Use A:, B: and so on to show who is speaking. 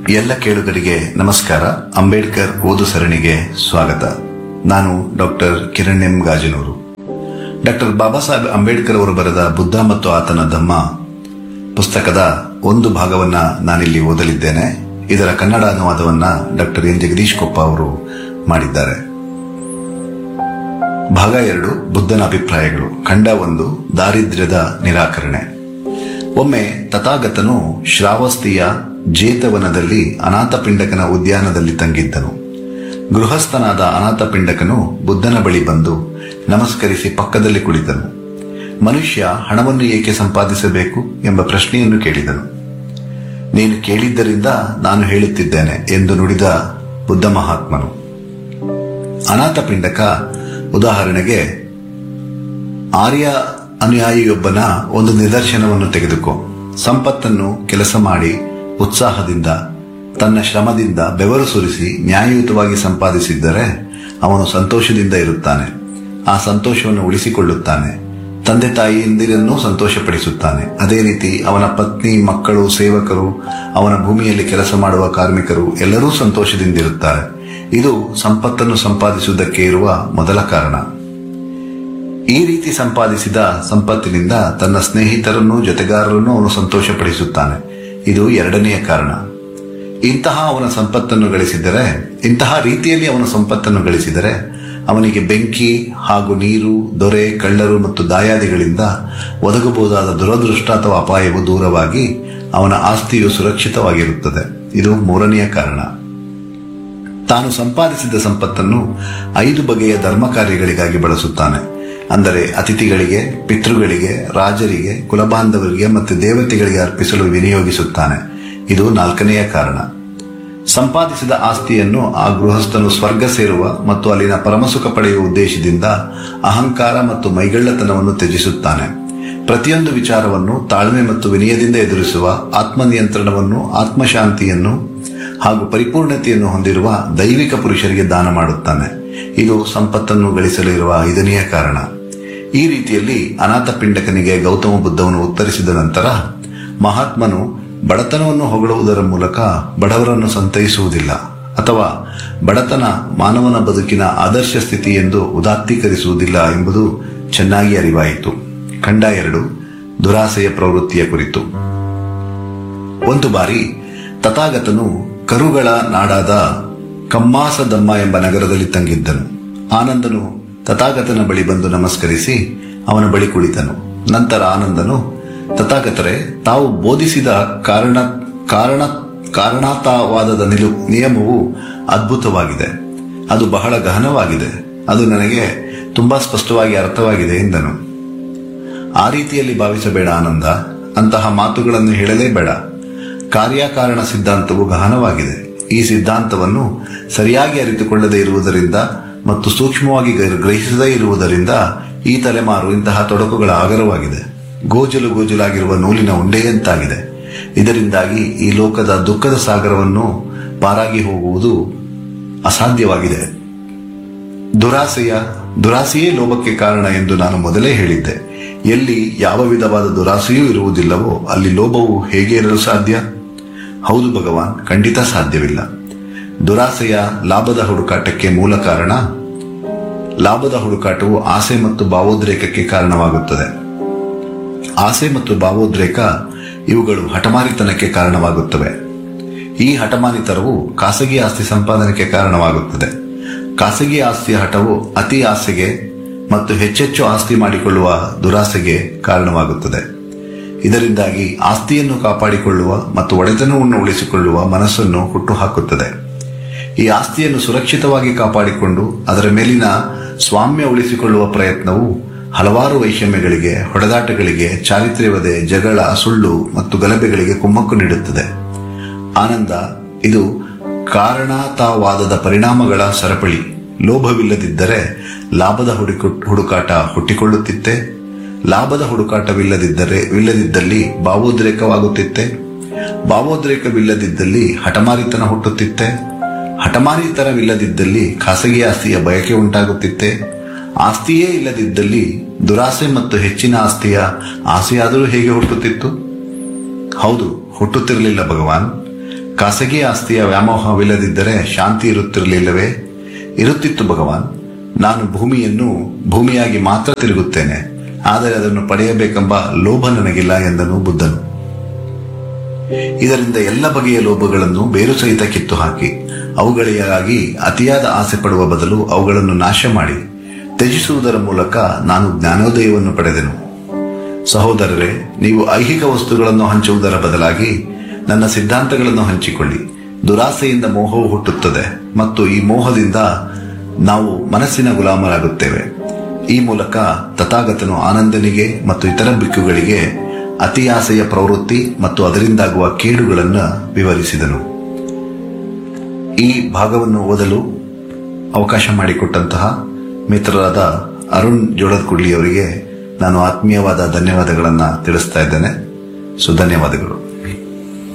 A: ಎಲ್ಲ ಕೇಳುಗರಿಗೆ ನಮಸ್ಕಾರ ಅಂಬೇಡ್ಕರ್ ಓದು ಸರಣಿಗೆ ಸ್ವಾಗತ ನಾನು doctor Kiran M Gajanur doctor Baba Saheb Ambedkar ಅವರು ಬರೆದ ಬುದ್ಧ ಮತ್ತು ಆತನ ಧಮ್ಮ ಪುಸ್ತಕದ ಒಂದು ಭಾಗವನ್ನ ನಾನಿಲ್ಲಿ ಓದಲಿದ್ದೇನೆ ಇದರ ಕನ್ನಡ ಅನುವಾದವನ್ನ ಡಾಕ್ಟರ್ ಎನ್ ಜಗದೀಶ್ ಕೊಪ್ಪ ಅವರು ಮಾಡಿದ್ದಾರೆ ಭಾಗ ಎರಡು ಬುದ್ಧನ ಅಭಿಪ್ರಾಯಗಳು ಖಂಡ ಒಂದು ದಾರಿದ್ರ್ಯದ ನಿರಾಕರಣೆ ಒಮ್ಮೆ ತಥಾಗತನು ಶ್ರಾವಸ್ತಿಯ ಜೇತವನದಲ್ಲಿ ಅನಾಥಪಿಂಡಕನ ಉದ್ಯಾನದಲ್ಲಿ ತಂಗಿದ್ದನು ಗೃಹಸ್ಥನಾದ ಅನಾಥಪಿಂಡಕನು ಬುದ್ಧನ ಬಳಿ ಬಂದು ನಮಸ್ಕರಿಸಿ ಪಕ್ಕದಲ್ಲಿ ಕುಳಿತನು ಮನುಷ್ಯ ಹಣವನ್ನು ಏಕೆ ಸಂಪಾದಿಸಬೇಕು ಎಂಬ ಪ್ರಶ್ನೆಯನ್ನು ಕೇಳಿದನು ನೀನು ಕೇಳಿದ್ದರಿಂದ ನಾನು ಹೇಳುತ್ತಿದ್ದೇನೆ ಎಂದು ನುಡಿದ ಬುದ್ಧ ಮಹಾತ್ಮನು ಅನಾಥಪಿಂಡಕ ಉದಾಹರಣೆಗೆ ಆರ್ಯ ಅನುಯಾಯಿಯೊಬ್ಬನ ಒಂದು ನಿದರ್ಶನವನ್ನು ತೆಗೆದುಕೋ ಸಂಪತ್ತನ್ನು ಕೆಲಸ ಮಾಡಿ ಉತ್ಸಾಹದಿಂದ ತನ್ನ ಶ್ರಮದಿಂದ ಬೆವರು ಸುರಿಸಿ ನ್ಯಾಯಯುತವಾಗಿ ಸಂಪಾದಿಸಿದ್ದರೆ ಅವನು ಸಂತೋಷದಿಂದ ಇರುತ್ತಾನೆ ಆ ಸಂತೋಷವನ್ನು ಉಳಿಸಿಕೊಳ್ಳುತ್ತಾನೆ ತಂದೆ ತಾಯಿಯಂದಿರನ್ನೂ ಸಂತೋಷಪಡಿಸುತ್ತಾನೆ ಅದೇ ರೀತಿ ಅವನ ಪತ್ನಿ ಮಕ್ಕಳು ಸೇವಕರು ಅವನ ಭೂಮಿಯಲ್ಲಿ ಕೆಲಸ ಮಾಡುವ ಕಾರ್ಮಿಕರು ಎಲ್ಲರೂ ಸಂತೋಷದಿಂದಿರುತ್ತಾರೆ ಇದು ಸಂಪತ್ತನ್ನು ಸಂಪಾದಿಸುವುದಕ್ಕೆ ಇರುವ ಮೊದಲ ಕಾರಣ ಈ ರೀತಿ ಸಂಪಾದಿಸಿದ ಸಂಪತ್ತಿನಿಂದ ತನ್ನ ಸ್ನೇಹಿತರನ್ನು ಜೊತೆಗಾರರನ್ನು ಅವನು ಸಂತೋಷಪಡಿಸುತ್ತಾನೆ ಇದು ಎರಡನೆಯ ಕಾರಣ ಇಂತಹ ಅವನ ಸಂಪತ್ತನ್ನು ಗಳಿಸಿದರೆ ಇಂತಹ ರೀತಿಯಲ್ಲಿ ಅವನ ಸಂಪತ್ತನ್ನು ಗಳಿಸಿದರೆ ಅವನಿಗೆ ಬೆಂಕಿ ಹಾಗೂ ನೀರು ದೊರೆ ಕಳ್ಳರು ಮತ್ತು ದಾಯಾದಿಗಳಿಂದ ಒದಗಬಹುದಾದ ದುರದೃಷ್ಟ ಅಥವಾ ಅಪಾಯವು ದೂರವಾಗಿ ಅವನ ಆಸ್ತಿಯು ಸುರಕ್ಷಿತವಾಗಿರುತ್ತದೆ ಇದು ಮೂರನೆಯ ಕಾರಣ ತಾನು ಸಂಪಾದಿಸಿದ ಸಂಪತ್ತನ್ನು ಐದು ಬಗೆಯ ಧರ್ಮ ಕಾರ್ಯಗಳಿಗಾಗಿ ಬಳಸುತ್ತಾನೆ ಅಂದರೆ ಅತಿಥಿಗಳಿಗೆ ಪಿತೃಗಳಿಗೆ ರಾಜರಿಗೆ ಕುಲಬಾಂಧವರಿಗೆ ಮತ್ತು ದೇವತೆಗಳಿಗೆ ಅರ್ಪಿಸಲು ವಿನಿಯೋಗಿಸುತ್ತಾನೆ ಇದು ನಾಲ್ಕನೆಯ ಕಾರಣ ಸಂಪಾದಿಸಿದ ಆಸ್ತಿಯನ್ನು ಆ ಗೃಹಸ್ಥನು ಸ್ವರ್ಗ ಸೇರುವ ಮತ್ತು ಅಲ್ಲಿನ ಪರಮಸುಖ ಪಡೆಯುವ ಉದ್ದೇಶದಿಂದ ಅಹಂಕಾರ ಮತ್ತು ಮೈಗಳ್ಳತನವನ್ನು ತ್ಯಜಿಸುತ್ತಾನೆ ಪ್ರತಿಯೊಂದು ವಿಚಾರವನ್ನು ತಾಳ್ಮೆ ಮತ್ತು ವಿನಯದಿಂದ ಎದುರಿಸುವ ಆತ್ಮನಿಯಂತ್ರಣವನ್ನು ಆತ್ಮಶಾಂತಿಯನ್ನು ಹಾಗೂ ಪರಿಪೂರ್ಣತೆಯನ್ನು ಹೊಂದಿರುವ ದೈವಿಕ ಪುರುಷರಿಗೆ ದಾನ ಮಾಡುತ್ತಾನೆ ಇದು ಸಂಪತ್ತನ್ನು ಗಳಿಸಲು ಇರುವ ಐದನೆಯ ಕಾರಣ ಈ ರೀತಿಯಲ್ಲಿ ಅನಾಥ ಪಿಂಡಕನಿಗೆ ಗೌತಮ ಬುದ್ಧವನ್ನು ಉತ್ತರಿಸಿದ ನಂತರ ಮಹಾತ್ಮನು ಬಡತನವನ್ನು ಹೊಗಳುವುದರ ಮೂಲಕ ಬಡವರನ್ನು ಸಂತೈಸುವುದಿಲ್ಲ ಅಥವಾ ಬಡತನ ಮಾನವನ ಬದುಕಿನ ಆದರ್ಶ ಸ್ಥಿತಿ ಎಂದು ಉದಾತ್ತೀಕರಿಸುವುದಿಲ್ಲ ಎಂಬುದು ಚೆನ್ನಾಗಿ ಅರಿವಾಯಿತು ಖಂಡ ಎರಡು ದುರಾಸೆಯ ಪ್ರವೃತ್ತಿಯ ಕುರಿತು ಒಂದು ಬಾರಿ ತಥಾಗತನು ಕರುಗಳ ನಾಡಾದ ಕಮ್ಮಾಸದಮ್ಮ ಎಂಬ ನಗರದಲ್ಲಿ ತಂಗಿದ್ದನು ಆನಂದನು ತಥಾಗತನ ಬಳಿ ಬಂದು ನಮಸ್ಕರಿಸಿ ಅವನ ಬಳಿ ಕುಳಿತನು ನಂತರ ಆನಂದನು ತಥಾಗತರೆ ತಾವು ಬೋಧಿಸಿದ ಕಾರಣ ಕಾರಣ ಕಾರಣಾತವಾದದ ನಿಲು ನಿಯಮವು ಅದ್ಭುತವಾಗಿದೆ ಅದು ಬಹಳ ಗಹನವಾಗಿದೆ ಅದು ನನಗೆ ತುಂಬಾ ಸ್ಪಷ್ಟವಾಗಿ ಅರ್ಥವಾಗಿದೆ ಎಂದನು ಆ ರೀತಿಯಲ್ಲಿ ಭಾವಿಸಬೇಡ ಆನಂದ ಅಂತಹ ಮಾತುಗಳನ್ನು ಹೇಳಲೇಬೇಡ ಕಾರ್ಯಕಾರಣ ಸಿದ್ಧಾಂತವು ಗಹನವಾಗಿದೆ ಈ ಸಿದ್ಧಾಂತವನ್ನು ಸರಿಯಾಗಿ ಅರಿತುಕೊಳ್ಳದೇ ಇರುವುದರಿಂದ ಮತ್ತು ಸೂಕ್ಷ್ಮವಾಗಿ ಗ್ರಹಿಸದೇ ಇರುವುದರಿಂದ ಈ ತಲೆಮಾರು ಇಂತಹ ತೊಡಕುಗಳ ಆಗರವಾಗಿದೆ ಗೋಜಲು ಗೋಜಲಾಗಿರುವ ನೂಲಿನ ಉಂಡೆಯಂತಾಗಿದೆ ಇದರಿಂದಾಗಿ ಈ ಲೋಕದ ದುಃಖದ ಸಾಗರವನ್ನು ಪಾರಾಗಿ ಹೋಗುವುದು ಅಸಾಧ್ಯವಾಗಿದೆ ದುರಾಸೆಯ ದುರಾಸೆಯೇ ಲೋಭಕ್ಕೆ ಕಾರಣ ಎಂದು ನಾನು ಮೊದಲೇ ಹೇಳಿದ್ದೆ ಎಲ್ಲಿ ಯಾವ ವಿಧವಾದ ದುರಾಸೆಯೂ ಇರುವುದಿಲ್ಲವೋ ಅಲ್ಲಿ ಲೋಭವು ಹೇಗೆ ಇರಲು ಸಾಧ್ಯ ಹೌದು ಭಗವಾನ್ ಖಂಡಿತ ಸಾಧ್ಯವಿಲ್ಲ ದುರಾಸೆಯ ಲಾಭದ ಹುಡುಕಾಟಕ್ಕೆ ಮೂಲ ಕಾರಣ ಲಾಭದ ಹುಡುಕಾಟವು ಆಸೆ ಮತ್ತು ಭಾವೋದ್ರೇಕಕ್ಕೆ ಕಾರಣವಾಗುತ್ತದೆ ಆಸೆ ಮತ್ತು ಭಾವೋದ್ರೇಕ ಇವುಗಳು ಹಠಮಾರಿತನಕ್ಕೆ ಕಾರಣವಾಗುತ್ತವೆ ಈ ಹಠಮಾರಿತನವು ಖಾಸಗಿ ಆಸ್ತಿ ಸಂಪಾದನೆಗೆ ಕಾರಣವಾಗುತ್ತದೆ ಖಾಸಗಿ ಆಸ್ತಿಯ ಹಠವು ಅತಿ ಆಸೆಗೆ ಮತ್ತು ಹೆಚ್ಚೆಚ್ಚು ಆಸ್ತಿ ಮಾಡಿಕೊಳ್ಳುವ ದುರಾಸೆಗೆ ಕಾರಣವಾಗುತ್ತದೆ ಇದರಿಂದಾಗಿ ಆಸ್ತಿಯನ್ನು ಕಾಪಾಡಿಕೊಳ್ಳುವ ಮತ್ತು ಒಡೆತನವನ್ನು ಉಳಿಸಿಕೊಳ್ಳುವ ಮನಸ್ಸನ್ನು ಹುಟ್ಟುಹಾಕುತ್ತದೆ ಈ ಆಸ್ತಿಯನ್ನು ಸುರಕ್ಷಿತವಾಗಿ ಕಾಪಾಡಿಕೊಂಡು ಅದರ ಮೇಲಿನ ಸ್ವಾಮ್ಯ ಉಳಿಸಿಕೊಳ್ಳುವ ಪ್ರಯತ್ನವು ಹಲವಾರು ವೈಷಮ್ಯಗಳಿಗೆ ಹೊಡೆದಾಟಗಳಿಗೆ ಚಾರಿತ್ರ್ಯವದೆ ಜಗಳ ಸುಳ್ಳು ಮತ್ತು ಗಲಭೆಗಳಿಗೆ ಕುಮ್ಮಕ್ಕು ನೀಡುತ್ತದೆ ಆನಂದ ಇದು ಕಾರಣತಾವಾದದ ಪರಿಣಾಮಗಳ ಸರಪಳಿ ಲೋಭವಿಲ್ಲದಿದ್ದರೆ ಲಾಭದ ಹುಡುಕು ಹುಡುಕಾಟ ಹುಟ್ಟಿಕೊಳ್ಳುತ್ತಿತ್ತೆ ಲಾಭದ ಹುಡುಕಾಟವಿಲ್ಲದಿದ್ದರೆ ವಿಲ್ಲದಿದ್ದಲ್ಲಿ ಭಾವೋದ್ರೇಕವಾಗುತ್ತಿತ್ತೆ ಭಾವೋದ್ರೇಕವಿಲ್ಲದಿದ್ದಲ್ಲಿ ಹಠಮಾರಿತನ ಹುಟ್ಟುತ್ತಿತ್ತೆ ಹಠಮಾರಿತನವಿಲ್ಲದಿದ್ದಲ್ಲಿ ಖಾಸಗಿ ಆಸ್ತಿಯ ಬಯಕೆ ಉಂಟಾಗುತ್ತಿತ್ತೆ ಆಸ್ತಿಯೇ ಇಲ್ಲದಿದ್ದಲ್ಲಿ ದುರಾಸೆ ಮತ್ತು ಹೆಚ್ಚಿನ ಆಸ್ತಿಯ ಆಸೆಯಾದರೂ ಹೇಗೆ ಹುಟ್ಟುತ್ತಿತ್ತು ಹೌದು ಹುಟ್ಟುತ್ತಿರಲಿಲ್ಲ ಭಗವಾನ್ ಖಾಸಗಿ ಆಸ್ತಿಯ ವ್ಯಾಮೋಹವಿಲ್ಲದಿದ್ದರೆ ಶಾಂತಿ ಇರುತ್ತಿರಲಿಲ್ಲವೇ ಇರುತ್ತಿತ್ತು ಭಗವಾನ್ ನಾನು ಭೂಮಿಯನ್ನು ಭೂಮಿಯಾಗಿ ಮಾತ್ರ ತಿರುಗುತ್ತೇನೆ ಆದರೆ ಅದನ್ನು ಪಡೆಯಬೇಕೆಂಬ ಲೋಭ ನನಗಿಲ್ಲ ಎಂದನು ಬುದ್ಧನು ಇದರಿಂದ ಎಲ್ಲ ಬಗೆಯ ಲೋಭಗಳನ್ನು ಬೇರು ಸಹಿತ ಕಿತ್ತು ಹಾಕಿ ಅವುಗಳಿಗಾಗಿ ಅತಿಯಾದ ಆಸೆ ಪಡುವ ಬದಲು ಅವುಗಳನ್ನು ನಾಶ ಮಾಡಿ ತ್ಯಜಿಸುವುದರ ಮೂಲಕ ನಾನು ಜ್ಞಾನೋದಯವನ್ನು ಪಡೆದೆನು ಸಹೋದರರೇ ನೀವು ಐಹಿಕ ವಸ್ತುಗಳನ್ನು ಹಂಚುವುದರ ಬದಲಾಗಿ ನನ್ನ ಸಿದ್ಧಾಂತಗಳನ್ನು ಹಂಚಿಕೊಳ್ಳಿ ದುರಾಸೆಯಿಂದ ಮೋಹವು ಹುಟ್ಟುತ್ತದೆ ಮತ್ತು ಈ ಮೋಹದಿಂದ ನಾವು ಮನಸ್ಸಿನ ಗುಲಾಮರಾಗುತ್ತೇವೆ ಈ ಮೂಲಕ ತಥಾಗತನು ಆನಂದನಿಗೆ ಮತ್ತು ಇತರ ಬಿಕ್ಕುಗಳಿಗೆ ಅತಿ ಆಸೆಯ ಪ್ರವೃತ್ತಿ ಮತ್ತು ಅದರಿಂದಾಗುವ ಕೇಡುಗಳನ್ನು ವಿವರಿಸಿದನು ಈ ಭಾಗವನ್ನು ಓದಲು ಅವಕಾಶ ಮಾಡಿಕೊಟ್ಟಂತಹ ಮಿತ್ರರಾದ ಅರುಣ್ ಜೋಳದ್ಕುಡ್ಲಿ ಅವರಿಗೆ ನಾನು ಆತ್ಮೀಯವಾದ ಧನ್ಯವಾದಗಳನ್ನು ತಿಳಿಸ್ತಾ ಇದ್ದೇನೆ ಸೊ ಧನ್ಯವಾದಗಳು